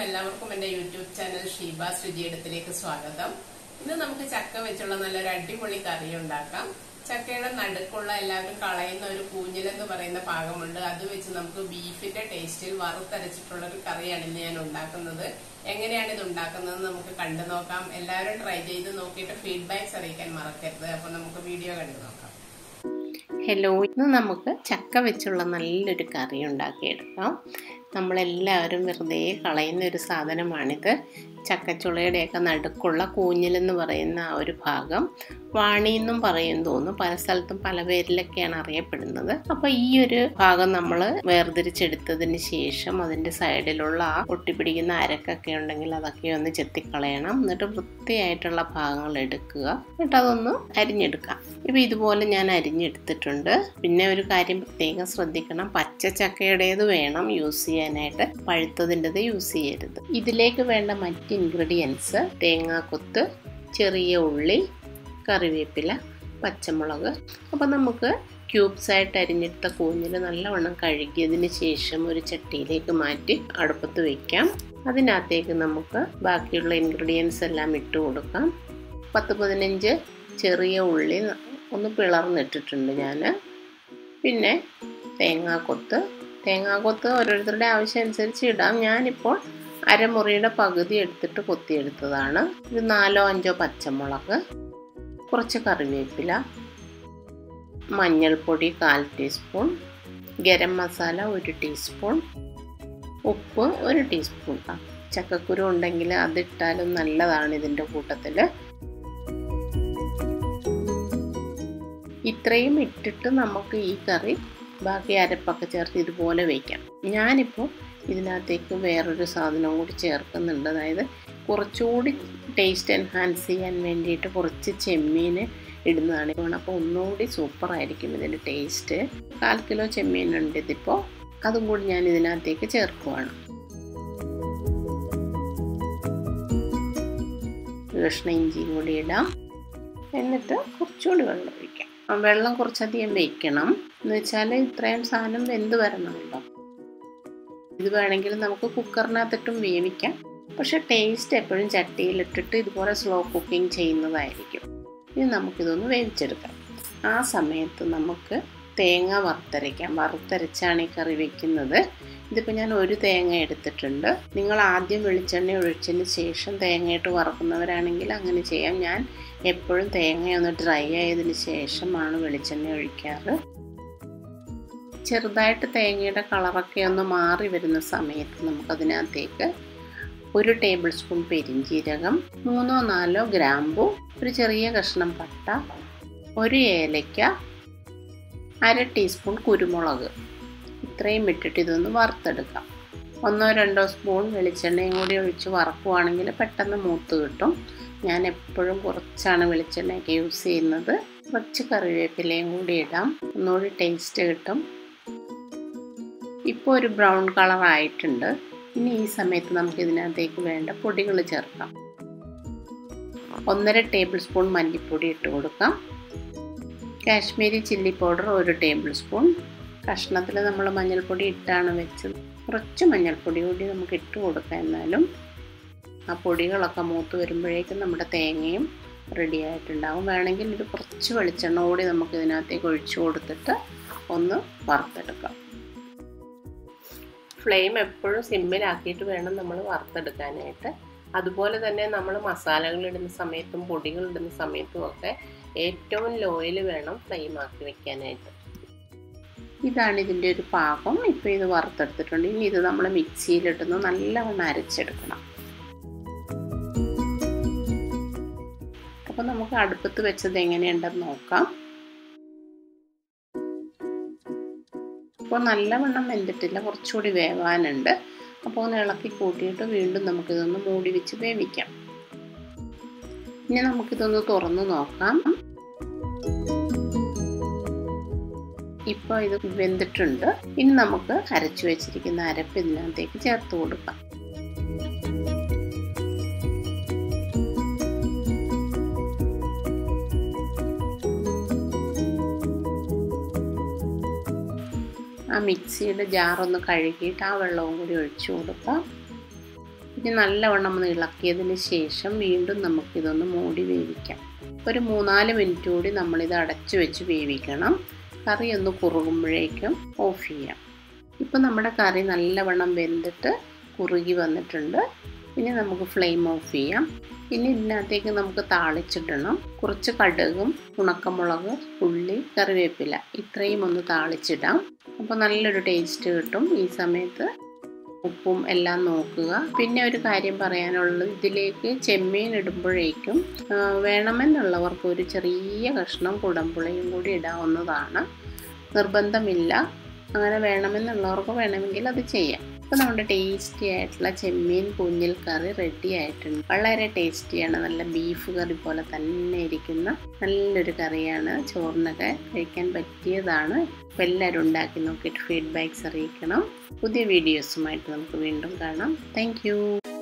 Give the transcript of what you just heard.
എല്ലാവർക്കും എന്റെ YouTube channel Sheeba ശ്രുചിയിടത്തിലേക്ക് സ്വാഗതം ഇന്ന് നമുക്ക് ചക്ക വെച്ചുള്ള നല്ലൊരു അടിപൊളി കറി ഉണ്ടാക്കാം ചക്കയുടെ നടുക്കുള്ള എല്ലാവരും കളയുന്ന ഒരു കൂഞ്ഞിലെന്ന് പറയുന്ന പാകമുണ്ട് അത് വെച്ച് നമുക്ക് ബീഫിന്റെ ടേസ്റ്റിൽ വറുത്തരച്ചിട്ടുള്ള ഒരു കറിയാണ് ഇന്ന് ഞാൻ ഉണ്ടാക്കുന്നത് എങ്ങനെയാണ് ഇത് ഉണ്ടാക്കുന്നത് നമുക്ക് കണ്ടു നോക്കാം എല്ലാവരും ട്രൈ ചെയ്ത് നോക്കിയിട്ട് ഫീഡ്ബാക്സ് അറിയിക്കാൻ മറക്കരുത് അപ്പൊ നമുക്ക് വീഡിയോ കണ്ടു നോക്കാം ഹലോ ഇന്ന് നമുക്ക് ചക്ക വെച്ചുള്ള നല്ലൊരു കറി ഉണ്ടാക്കിയെടുക്കാം നമ്മളെല്ലാവരും വെറുതെ കളയുന്ന ഒരു സാധനമാണിത് ചക്കച്ചുളയുടെയൊക്കെ നടുക്കുള്ള കൂഞ്ഞിലെന്ന് പറയുന്ന ആ ഒരു ഭാഗം വാണി എന്നും പറയും തോന്നുന്നു പല സ്ഥലത്തും പല പേരിലൊക്കെയാണ് അറിയപ്പെടുന്നത് അപ്പോൾ ഈ ഒരു ഭാഗം നമ്മൾ വേർതിരിച്ചെടുത്തതിന് ശേഷം അതിൻ്റെ സൈഡിലുള്ള ആ ഒട്ടിപ്പിടിക്കുന്ന അരക്കൊക്കെ ഉണ്ടെങ്കിൽ അതൊക്കെ ഒന്ന് ചെത്തിക്കളയണം എന്നിട്ട് വൃത്തിയായിട്ടുള്ള ഭാഗങ്ങൾ എടുക്കുക എന്നിട്ട് അതൊന്ന് അരിഞ്ഞെടുക്കാം ഇപ്പം ഇതുപോലെ ഞാൻ അരിഞ്ഞെടുത്തിട്ടുണ്ട് പിന്നെ ഒരു കാര്യം പ്രത്യേകം ശ്രദ്ധിക്കണം പച്ച ചക്കയുടേത് വേണം യൂസ് ചെയ്യാനായിട്ട് പഴുത്തതിൻ്റെത് യൂസ് ചെയ്യരുത് ഇതിലേക്ക് വേണ്ട മറ്റ് ഇൻഗ്രീഡിയൻസ് തേങ്ങാക്കൊത്ത് ചെറിയ ഉള്ളി കറിവേപ്പില പച്ചമുളക് അപ്പോൾ നമുക്ക് ക്യൂബ്സ് ആയിട്ട് അരിഞ്ഞെടുത്ത കൂഞ്ഞിൽ നല്ലവണ്ണം കഴുകിയതിന് ശേഷം ഒരു ചട്ടിയിലേക്ക് മാറ്റി അടുപ്പത്ത് വയ്ക്കാം അതിനകത്തേക്ക് നമുക്ക് ബാക്കിയുള്ള ഇൻഗ്രീഡിയൻസ് എല്ലാം ഇട്ട് കൊടുക്കാം പത്ത് പതിനഞ്ച് ചെറിയ ഉള്ളി ഒന്ന് പിളർന്നിട്ടിട്ടുണ്ട് ഞാൻ പിന്നെ തേങ്ങാക്കൊത്ത് തേങ്ങാക്കൊത്ത് ഓരോരുത്തരുടെ ആവശ്യം അനുസരിച്ച് ഇടാം ഞാനിപ്പോൾ അരമുറിയുടെ പകുതി എടുത്തിട്ട് കൊത്തിയെടുത്തതാണ് ഒരു നാലോ അഞ്ചോ പച്ചമുളക് കുറച്ച് കറിവേപ്പില മഞ്ഞൾപ്പൊടി കാൽ ടീസ്പൂൺ ഗരം മസാല ഒരു ടീസ്പൂൺ ഉപ്പ് ഒരു ടീസ്പൂൺ ചക്കക്കുരു ഉണ്ടെങ്കിൽ അതിട്ടാലും നല്ലതാണ് ഇതിൻ്റെ കൂട്ടത്തിൽ ഇത്രയും ഇട്ടിട്ട് നമുക്ക് ഈ കറി ബാക്കി അരപ്പൊക്കെ ചേർത്ത് ഇതുപോലെ വയ്ക്കാം ഞാനിപ്പോൾ ഇതിനകത്തേക്ക് വേറൊരു സാധനം കൂടി ചേർക്കുന്നുണ്ട് അതായത് കുറച്ചുകൂടി ടേസ്റ്റ് എൻഹാൻസ് ചെയ്യാൻ വേണ്ടിയിട്ട് കുറച്ച് ചെമ്മീൻ ഇടുന്നതാണ് അപ്പോൾ ഒന്നുകൂടി സൂപ്പറായിരിക്കും ഇതിൻ്റെ ടേസ്റ്റ് കാൽ കിലോ ചെമ്മീനുണ്ട് ഇതിപ്പോൾ അതും കൂടി ഞാൻ ഇതിനകത്തേക്ക് ചേർക്കുവാണ് കഷ്ണ ഇഞ്ചിയും കൂടി ഇടാം എന്നിട്ട് കുറച്ചുകൂടി വെള്ളം ഒഴിക്കാം വെള്ളം കുറച്ചധികം വയ്ക്കണം എന്ന് വെച്ചാൽ ഇത്രയും സാധനം വെന്ത് വരണമല്ലോ ഇത് വേണമെങ്കിൽ നമുക്ക് കുക്കറിനകത്തിട്ടും വേവിക്കാം പക്ഷെ ടേസ്റ്റ് എപ്പോഴും ചട്ടിയിലിട്ടിട്ട് ഇതുപോലെ സ്ലോ കുക്കിംഗ് ചെയ്യുന്നതായിരിക്കും ഇനി നമുക്കിതൊന്ന് വേവിച്ചെടുക്കാം ആ സമയത്ത് നമുക്ക് തേങ്ങ വറുത്തരയ്ക്കാം വറുത്തരച്ചാണ് ഈ കറി വെക്കുന്നത് ഇതിപ്പോൾ ഞാൻ ഒരു തേങ്ങ എടുത്തിട്ടുണ്ട് നിങ്ങൾ ആദ്യം വെളിച്ചെണ്ണ ഒഴിച്ചതിന് ശേഷം തേങ്ങയിട്ട് വറക്കുന്നവരാണെങ്കിൽ അങ്ങനെ ചെയ്യാം ഞാൻ എപ്പോഴും തേങ്ങ ഒന്ന് ഡ്രൈ ആയതിന് ശേഷമാണ് വെളിച്ചെണ്ണ ഒഴിക്കാറ് ചെറുതായിട്ട് തേങ്ങയുടെ കളറൊക്കെ ഒന്ന് മാറി വരുന്ന സമയത്ത് നമുക്കതിനകത്തേക്ക് ഒരു ടേബിൾ സ്പൂൺ പെരിഞ്ചീരകം മൂന്നോ നാലോ ഗ്രാമ്പു ഒരു ചെറിയ കഷ്ണം പട്ട ഒരു ഏലയ്ക്ക അര ടീസ്പൂൺ കുരുമുളക് ഇത്രയും ഇട്ടിട്ട് ഇതൊന്ന് വറുത്തെടുക്കാം ഒന്നോ രണ്ടോ സ്പൂൺ വെളിച്ചെണ്ണയും കൂടി ഒഴിച്ച് വറക്കുവാണെങ്കിൽ പെട്ടെന്ന് മൂത്ത് കിട്ടും ഞാൻ എപ്പോഴും കുറച്ചാണ് വെളിച്ചെണ്ണയൊക്കെ യൂസ് ചെയ്യുന്നത് കുറച്ച് കറിവേപ്പിലയും കൂടി ഇടാം ഒന്നുകൂടി ടേസ്റ്റ് കിട്ടും ഇപ്പോൾ ഒരു ബ്രൗൺ കളർ ആയിട്ടുണ്ട് ഇനി ഈ സമയത്ത് നമുക്ക് ഇതിനകത്തേക്ക് വേണ്ട പൊടികൾ ചേർക്കാം ഒന്നര ടേബിൾ സ്പൂൺ മല്ലിപ്പൊടി ഇട്ട് കൊടുക്കാം കാശ്മീരി ചില്ലി പൗഡർ ഒരു ടേബിൾ സ്പൂൺ കഷ്ണത്തിൽ നമ്മൾ മഞ്ഞൾപ്പൊടി ഇട്ടാണ് വെച്ചത് കുറച്ച് മഞ്ഞൾപ്പൊടി കൂടി നമുക്ക് ഇട്ട് കൊടുക്കാം എന്നാലും ആ പൊടികളൊക്കെ മൂത്ത് വരുമ്പോഴേക്കും നമ്മുടെ തേങ്ങയും റെഡി ആയിട്ടുണ്ടാവും വേണമെങ്കിൽ ഇത് കുറച്ച് വെളിച്ചെണ്ണ കൂടി നമുക്ക് ഇതിനകത്തേക്ക് ഒഴിച്ചു കൊടുത്തിട്ട് ഒന്ന് വറുത്തെടുക്കാം ഫ്ലെയിം എപ്പോഴും സിമ്മിലാക്കിയിട്ട് വേണം നമ്മൾ വറുത്തെടുക്കാനായിട്ട് അതുപോലെ തന്നെ നമ്മൾ മസാലകൾ ഇടുന്ന സമയത്തും പൊടികൾ ഇടുന്ന സമയത്തും ഒക്കെ ഏറ്റവും ലോയിൽ വേണം ഫ്ലെയിം ആക്കി വെക്കാനായിട്ട് ഇതാണ് ഇതിൻ്റെ ഒരു പാകം ഇപ്പോൾ ഇത് വറുത്തെടുത്തിട്ടുണ്ട് ഇനി ഇത് നമ്മൾ മിക്സിയിലിട്ടൊന്ന് നല്ലവണ്ണം അരച്ചെടുക്കണം അപ്പോൾ നമുക്ക് അടുപ്പത്ത് വെച്ചത് എങ്ങനെയുണ്ടെന്ന് നോക്കാം ഇപ്പോൾ നല്ലവണ്ണം വെന്തിട്ടില്ല കുറച്ചുകൂടി വേവാനുണ്ട് അപ്പോൾ ഒന്ന് ഇളക്കി കൂട്ടിയിട്ട് വീണ്ടും നമുക്കിതൊന്ന് മൂടി വെച്ച് വേവിക്കാം ഇനി നമുക്കിതൊന്ന് തുറന്ന് നോക്കാം ഇപ്പോൾ ഇത് വെന്തിട്ടുണ്ട് ഇനി നമുക്ക് അരച്ചു വെച്ചിരിക്കുന്ന അരപ്പ് ഇതിനകത്തേക്ക് ചേർത്ത് കൊടുക്കാം ആ മിക്സിയുടെ ജാറൊന്ന് കഴുകിയിട്ട് ആ വെള്ളവും കൂടി ഒഴിച്ചു കൊടുക്കാം ഇനി നല്ലവണ്ണം ഒന്ന് ഇളക്കിയതിന് ശേഷം വീണ്ടും നമുക്കിതൊന്ന് മൂടി വേവിക്കാം ഒരു മൂന്നാല് മിനിറ്റ് കൂടി നമ്മളിത് അടച്ചു വെച്ച് വേവിക്കണം കറി ഒന്ന് കുറുകുമ്പോഴേക്കും ഓഫ് ചെയ്യാം ഇപ്പം നമ്മുടെ കറി നല്ലവണ്ണം വെന്തിട്ട് കുറുകി വന്നിട്ടുണ്ട് ഇനി നമുക്ക് ഫ്ലെയിം ഓഫ് ചെയ്യാം ഇനി ഇതിനകത്തേക്ക് നമുക്ക് താളിച്ചിടണം കുറച്ച് കടുകും ഉണക്കമുളക് ഉള്ളി കറിവേപ്പില ഇത്രയും ഒന്ന് താളിച്ചിടാം അപ്പോൾ നല്ലൊരു ടേസ്റ്റ് കിട്ടും ഈ സമയത്ത് ഉപ്പും എല്ലാം നോക്കുക പിന്നെ ഒരു കാര്യം പറയാനുള്ളത് ഇതിലേക്ക് ചെമ്മീൻ ഇടുമ്പോഴേക്കും വേണമെന്നുള്ളവർക്ക് ഒരു ചെറിയ കഷ്ണം കുടമ്പുളിയും കൂടി ഇടാവുന്നതാണ് നിർബന്ധമില്ല അങ്ങനെ വേണമെന്നുള്ളവർക്ക് വേണമെങ്കിൽ അത് ചെയ്യാം അപ്പോൾ നമ്മുടെ ടേസ്റ്റി ആയിട്ടുള്ള ചെമ്മീൻ കുഞ്ഞിൽ കറി റെഡി ആയിട്ടുണ്ട് വളരെ ടേസ്റ്റിയാണ് നല്ല ബീഫ് കറി പോലെ തന്നെ ഇരിക്കുന്ന നല്ലൊരു കറിയാണ് ചോറിനൊക്കെ കഴിക്കാൻ പറ്റിയതാണ് അപ്പോൾ എല്ലാവരും ഉണ്ടാക്കി നോക്കിയിട്ട് ഫീഡ്ബാക്ക്സ് അറിയിക്കണം പുതിയ വീഡിയോസുമായിട്ട് നമുക്ക് വീണ്ടും കാണാം താങ്ക്